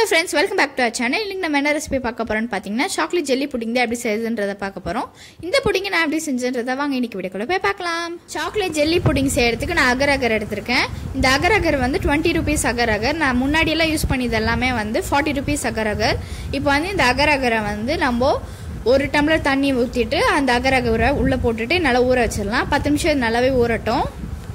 hello friends welcome back to our channel இன்னைக்கு நம்ம என்ன ரெசிபி பார்க்க போறோம்னு பார்த்தீங்கன்னா சாக்லேட் ஜெல்லி புடிங் தான் எப்படி செய்யுதுன்றதை பார்க்க போகிறோம் இந்த புடிங்கை நான் எப்படி செஞ்சேன்றதை வாங்க இன்னைக்கு வீடியோக்குள்ள போய் பார்க்கலாம் சாக்லேட் ஜெல்லி புடிங் செய்யறதுக்கு நான் அகர் அகர் எடுத்திருக்கேன் இந்த அகர் அகர் வந்து டுவெண்ட்டி ருபீஸ் அகர் அகர் நான் முன்னாடியெல்லாம் யூஸ் பண்ணியது எல்லாமே வந்து ஃபார்ட்டி ருபீஸ் அகர் அகர் இப்போ வந்து இந்த அகர் அகரை வந்து நம்ம ஒரு டம்ளர் தண்ணி ஊற்றிட்டு அந்த அகர் அகரை உள்ளே போட்டுட்டு நல்லா ஊற வச்சிடலாம் பத்து நிமிஷம் இது நல்லாவே ஊறட்டும்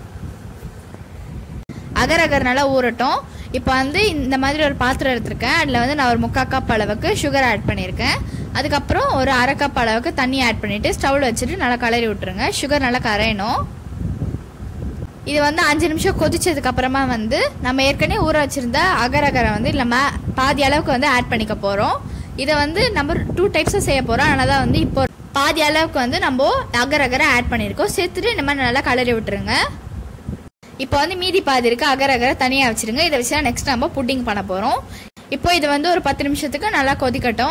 அகர் அகர் நல்லா ஊறட்டும் இப்போ வந்து இந்த மாதிரி ஒரு பாத்திரம் எடுத்திருக்கேன் அதில் வந்து நான் ஒரு முக்கால் கப் அளவுக்கு சுகர் ஆட் பண்ணியிருக்கேன் அதுக்கப்புறம் ஒரு அரை கப் அளவுக்கு தண்ணி ஆட் பண்ணிவிட்டு ஸ்டவ்வில் வச்சுட்டு நல்லா கலரி விட்டுருங்க சுகர் நல்லா கரையணும் இது வந்து அஞ்சு நிமிஷம் கொதிச்சதுக்கு அப்புறமா வந்து நம்ம ஏற்கனவே ஊற வச்சிருந்த அகர் அகரை வந்து நம்ம பாதி அளவுக்கு வந்து ஆட் பண்ணிக்க போகிறோம் இதை வந்து நம்ம டூ டைப்ஸாக செய்ய போகிறோம் அதனால தான் வந்து இப்போ பாதி அளவுக்கு வந்து நம்ம அகர் அகரை ஆட் பண்ணியிருக்கோம் சேர்த்துட்டு இந்த மாதிரி நல்லா கலரி விட்டுருங்க இப்போ வந்து மீதி பாதி இருக்கு அகர் அகர தனியாக வச்சிருங்க இதை வச்சு நெக்ஸ்ட் நம்ம புட்டிங் பண்ண போகிறோம் இப்போ இது வந்து ஒரு பத்து நிமிஷத்துக்கு நல்லா கொதிக்கட்டும்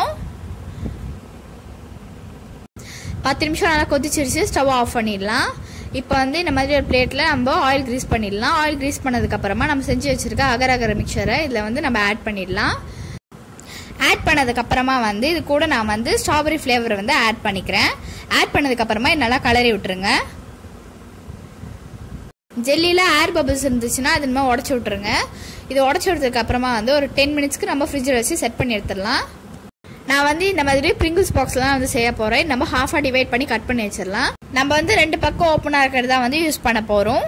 பத்து நிமிஷம் நல்லா கொதிச்சிருச்சு ஸ்டவ் ஆஃப் பண்ணிடலாம் இப்போ வந்து இந்த மாதிரி ஒரு பிளேட்டில் நம்ம ஆயில் க்ரீஸ் பண்ணிடலாம் ஆயில் க்ரீஸ் பண்ணதுக்கப்புறமா நம்ம செஞ்சு வச்சுருக்க அகர் அகர மிக்சரை இதில் வந்து நம்ம ஆட் பண்ணிடலாம் ஆட் பண்ணதுக்கப்புறமா வந்து இது கூட நான் வந்து ஸ்ட்ராபெரி ஃப்ளேவர் வந்து ஆட் பண்ணிக்கிறேன் ஆட் பண்ணதுக்கப்புறமா இது நல்லா கலரி விட்டுருங்க ஜெல்லியில் ஏர் பபிள்ஸ் இருந்துச்சுன்னா அது மாதிரி உடச்சி விட்ருங்க இது உடச்சி விட்டதுக்கு அப்புறமா வந்து ஒரு டென் மினிட்ஸ்க்கு நம்ம ஃப்ரிட்ஜில் வச்சு செட் பண்ணி எடுத்துடலாம் நான் வந்து இந்த மாதிரி பிரிங்கிள்ஸ் பாக்ஸ்லாம் வந்து செய்ய போகிறேன் நம்ம ஹாஃபாக டிவைட் பண்ணி கட் பண்ணி வச்சிடலாம் நம்ம வந்து ரெண்டு பக்கம் ஓப்பனாக இருக்கிறது தான் வந்து யூஸ் பண்ண போகிறோம்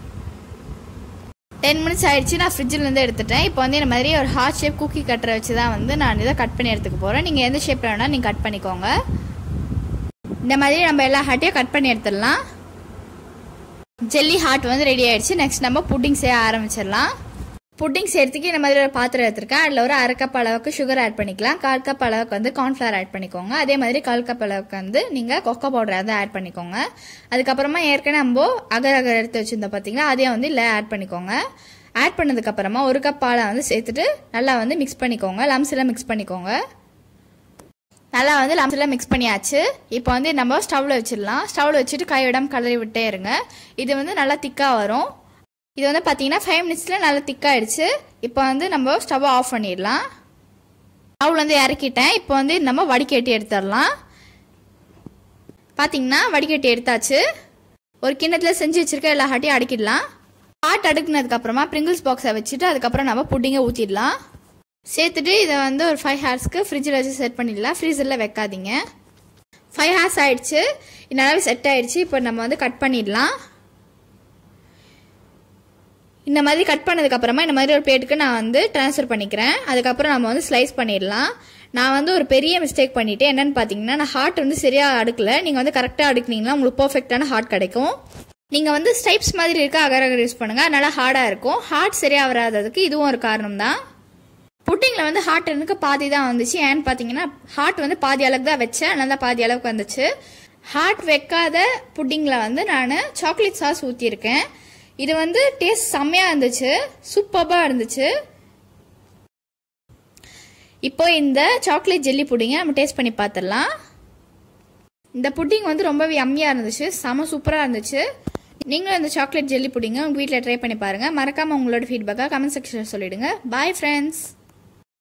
டென் மினிட்ஸ் ஆயிடுச்சு நான் ஃப்ரிட்ஜிலேருந்து எடுத்துட்டேன் இப்போ வந்து இந்த மாதிரி ஒரு ஹார்ட் ஷேப் குக்கி கட்டரை வச்சு தான் வந்து நான் இதை கட் பண்ணி எடுத்துக்க போகிறேன் நீங்கள் எந்த ஷேப்பில் வேணால் நீங்கள் கட் பண்ணிக்கோங்க இந்த மாதிரி நம்ம எல்லா ஹார்ட்டையும் கட் பண்ணி எடுத்துடலாம் ஜெல்லி ஹார்ட் வந்து ரெடி ஆயிடுச்சு நெக்ஸ்ட் நம்ம புட்டிங் செய்ய ஆரம்பிச்சிடலாம் புட்டிங் செய்யறதுக்கு இந்த மாதிரி ஒரு பாத்திரம் எடுத்திருக்கேன் அதில் ஒரு அரை கப் அளவுக்கு சுகர் ஆட் பண்ணிக்கலாம் கால் கப் அளவுக்கு வந்து கார்ன்ஃப்ளவர் ஆட் பண்ணிக்கோங்க அதே மாதிரி கால் கப் அளவுக்கு வந்து நீங்கள் கொக்கோ பவுடர் வந்து ஆட் பண்ணிக்கோங்க அதுக்கப்புறமா ஏற்கனவே நம்ம அகர் அகர் எடுத்து வச்சிருந்தோம் பார்த்தீங்களா அதையும் வந்து இல்லை ஆட் பண்ணிக்கோங்க ஆட் பண்ணதுக்கப்புறமா ஒரு கப் பாலை வந்து சேர்த்துட்டு நல்லா வந்து மிக்ஸ் பண்ணிக்கோங்க லம்ஸ் எல்லாம் மிக்ஸ் பண்ணிக்கோங்க நல்லா வந்து லம்ஸில் மிக்ஸ் பண்ணியாச்சு இப்போ வந்து நம்ம ஸ்டவ்வில் வச்சிடலாம் ஸ்டவ்வில் வச்சுட்டு கைவிடாம கலரி விட்டே இருங்க இது வந்து நல்லா திக்காக வரும் இது வந்து பார்த்தீங்கன்னா ஃபைவ் மினிட்ஸில் நல்லா திக்காயிடுச்சு இப்போ வந்து நம்ம ஸ்டவ் ஆஃப் பண்ணிடலாம் ஸ்டவ்வில் வந்து இறக்கிட்டேன் இப்போ வந்து நம்ம வடிகட்டி எடுத்துடலாம் பார்த்தீங்கன்னா வடிகட்டி எடுத்தாச்சு ஒரு கிண்ணத்தில் செஞ்சு வச்சுருக்க எல்லா ஹாட்டையும் அடிக்கிடலாம் ஹாட் அடுக்குனதுக்கப்புறமா ப்ரிங்கிள்ஸ் பாக்ஸை வச்சுட்டு அதுக்கப்புறம் நம்ம புட்டிங்கை ஊற்றிடலாம் சேர்த்துட்டு இதை வந்து ஒரு ஃபைவ் ஹார்ஸ்க்கு ஃப்ரிட்ஜில் வச்சு செட் பண்ணிடலாம் ஃப்ரீசரில் வைக்காதீங்க ஃபைவ் ஹார்ஸ் ஆயிடுச்சு இதனால செட் ஆயிடுச்சு இப்போ நம்ம வந்து கட் பண்ணிடலாம் இந்த மாதிரி கட் பண்ணதுக்கப்புறமா இந்த மாதிரி ஒரு பிளேட்டுக்கு நான் வந்து ட்ரான்ஸ்ஃபர் பண்ணிக்கிறேன் அதுக்கப்புறம் நம்ம வந்து ஸ்லைஸ் பண்ணிடலாம் நான் வந்து ஒரு பெரிய மிஸ்டேக் பண்ணிவிட்டு என்னென்னு பார்த்தீங்கன்னா நான் ஹார்ட் வந்து சரியாக அடுக்கல நீங்கள் வந்து கரெக்டாக அடுக்குனீங்கன்னா உங்களுக்கு பர்ஃபெக்டான ஹார்ட் கிடைக்கும் நீங்கள் வந்து ஸ்டைப்ஸ் மாதிரி இருக்க அகர் அகர் யூஸ் பண்ணுங்கள் அதனால ஹார்டாக இருக்கும் ஹார்ட் சரியாக வராததுக்கு இதுவும் ஒரு காரணம் தான் புட்டிங்கில் வந்து ஹார்ட் எனக்கு பாதி தான் வந்துச்சு ஏன்னு பார்த்தீங்கன்னா ஹார்ட் வந்து பாதி அளவுக்கு தான் வச்சேன் அதனால தான் பாதி அளவுக்கு வந்துச்சு ஹார்ட் வைக்காத புட்டிங்கில் வந்து நான் சாக்லேட் சாஸ் ஊற்றியிருக்கேன் இது வந்து டேஸ்ட் செம்மையாக இருந்துச்சு சூப்பராக இருந்துச்சு இப்போ இந்த சாக்லேட் ஜெல்லி புட்டிங்கை நம்ம டேஸ்ட் பண்ணி பார்த்துடலாம் இந்த புட்டிங் வந்து ரொம்பவே யம்மியாக இருந்துச்சு செம சூப்பராக இருந்துச்சு நீங்களும் இந்த சாக்லேட் ஜெல்லி புடிங்க உங்கள் வீட்டில் ட்ரை பண்ணி பாருங்கள் மறக்காமல் உங்களோட ஃபீட்பேக்காக கமெண்ட் செக்ஷனில் சொல்லிவிடுங்க பாய் ஃப்ரெண்ட்ஸ்